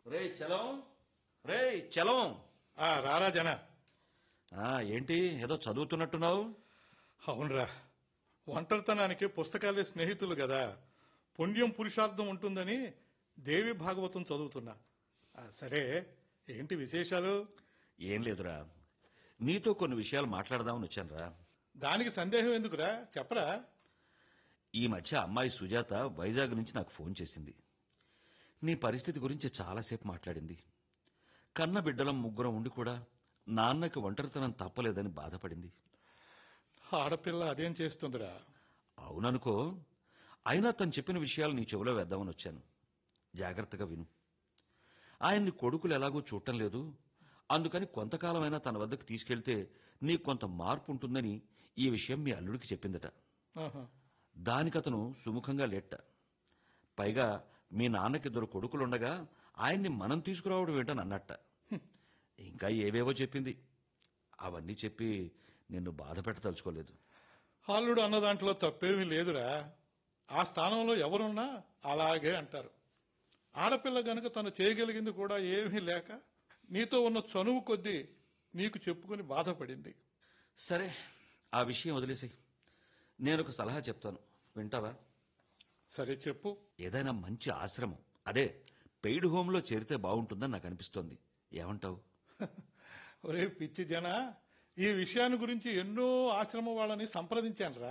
రే చలం రే చలం ఆ రారా జన ఆ, ఏంటి ఏదో చదువుతున్నట్టున్నావు అవునరా ఒంటరితనానికి పుస్తకాలే స్నేహితులు కదా పుణ్యం పురుషార్థం ఉంటుందని దేవి భాగవతం చదువుతున్నా ఆ, సరే ఏంటి విశేషాలు ఏం లేదురా నీతో కొన్ని విషయాలు మాట్లాడదామని వచ్చానురా దానికి సందేహం ఎందుకురా చెప్పరా ఈ మధ్య అమ్మాయి సుజాత వైజాగ్ నుంచి నాకు ఫోన్ చేసింది నీ పరిస్థితి గురించి చాలాసేపు మాట్లాడింది కన్న బిడ్డలం ముగ్గురం ఉండి కూడా నాన్నకి ఒంటరితనం తప్పలేదని బాధపడింది ఆడపిల్ల అదేం చేస్తుందిరా అవుననుకో అయినా తను చెప్పిన విషయాలు నీ చెవిలో వేద్దామని వచ్చాను జాగ్రత్తగా విను ఆయన్ని కొడుకులు ఎలాగో చూడటం లేదు అందుకని కొంతకాలమైనా తన వద్దకు తీసుకెళ్తే నీకు కొంత మార్పు ఉంటుందని ఈ విషయం మీ అల్లుడికి చెప్పిందట ఆహా. దానికతను సుముఖంగా లేట్ట పైగా మీ నాన్నకిద్దరు కొడుకులుండగా ఆయన్ని మనం తీసుకురావడం ఏంటని అన్నట్ట ఇంకా ఏవేవో చెప్పింది అవన్నీ చెప్పి నిన్ను బాధ పెట్టదలుచుకోలేదు అల్లుడు అన్న దాంట్లో తప్పేమీ లేదురా ఆ స్థానంలో ఎవరున్నా అలాగే అంటారు ఆడపిల్ల గనుక తను చేయగలిగింది కూడా ఏమీ లేక నీతో ఉన్న చనువు కొద్దీ నీకు చెప్పుకుని బాధపడింది సరే ఆ విషయం వదిలేసి నేను ఒక సలహా చెప్తాను వింటావా సరే చెప్పు ఏదైనా మంచి ఆశ్రమం అదే పెయిడ్ హోమ్లో చేరితే బాగుంటుందని నాకు అనిపిస్తోంది ఏమంటావు ఒరే పిచ్చి జన ఈ విషయాన్ని గురించి ఎన్నో ఆశ్రమం వాళ్ళని సంప్రదించానురా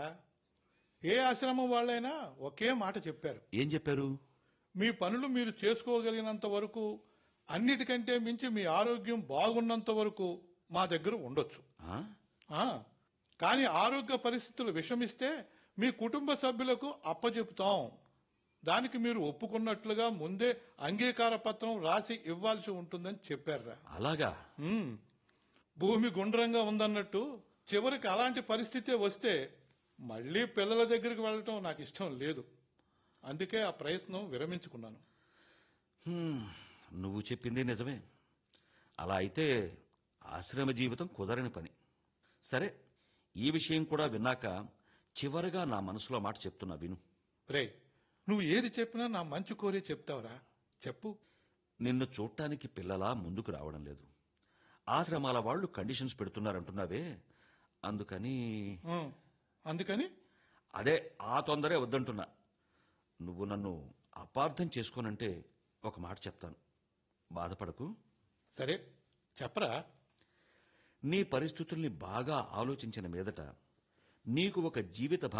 ఏ ఆశ్రమం వాళ్ళైనా ఒకే మాట చెప్పారు ఏం చెప్పారు మీ పనులు మీరు చేసుకోగలిగినంత వరకు అన్నిటికంటే మించి మీ ఆరోగ్యం బాగున్నంత వరకు మా దగ్గర ఉండొచ్చు ఆ? ఆ, కానీ ఆరోగ్య పరిస్థితులు విషమిస్తే మీ కుటుంబ సభ్యులకు అప్పచెపుతాం దానికి మీరు ఒప్పుకున్నట్లుగా ముందే అంగీకార పత్రం రాసి ఇవ్వాల్సి ఉంటుందని చెప్పారురా అలాగా ఉమ్. భూమి గుండ్రంగా ఉందన్నట్టు చివరికి అలాంటి పరిస్థితి వస్తే మళ్ళీ పిల్లల దగ్గరికి వెళ్ళటం నాకు ఇష్టం లేదు అందుకే ఆ ప్రయత్నం విరమించుకున్నాను హ్మ్, నువ్వు చెప్పింది నిజమే అలా అయితే ఆశ్రమ జీవితం కుదరని పని సరే ఈ విషయం కూడా విన్నాక చివరగా నా మనసులో మాట చెప్తున్నా విను రే నువ్వు ఏది చెప్పినా నా మంచి కోరే చెప్తావురా చెప్పు నిన్ను చూడటానికి పిల్లలా ముందుకు రావడం లేదు ఆశ్రమాల వాళ్ళు కండిషన్స్ పెడుతున్నారంటున్నావే అందుకని ఉమ్. అందుకని అదే ఆ తొందరే వద్దంటున్నా నువ్వు నన్ను అపార్థం చేసుకోనంటే ఒక మాట చెప్తాను బాధపడకు సరే చెప్పరా నీ పరిస్థితుల్ని బాగా ఆలోచించిన మీదట నీకు ఒక జీవిత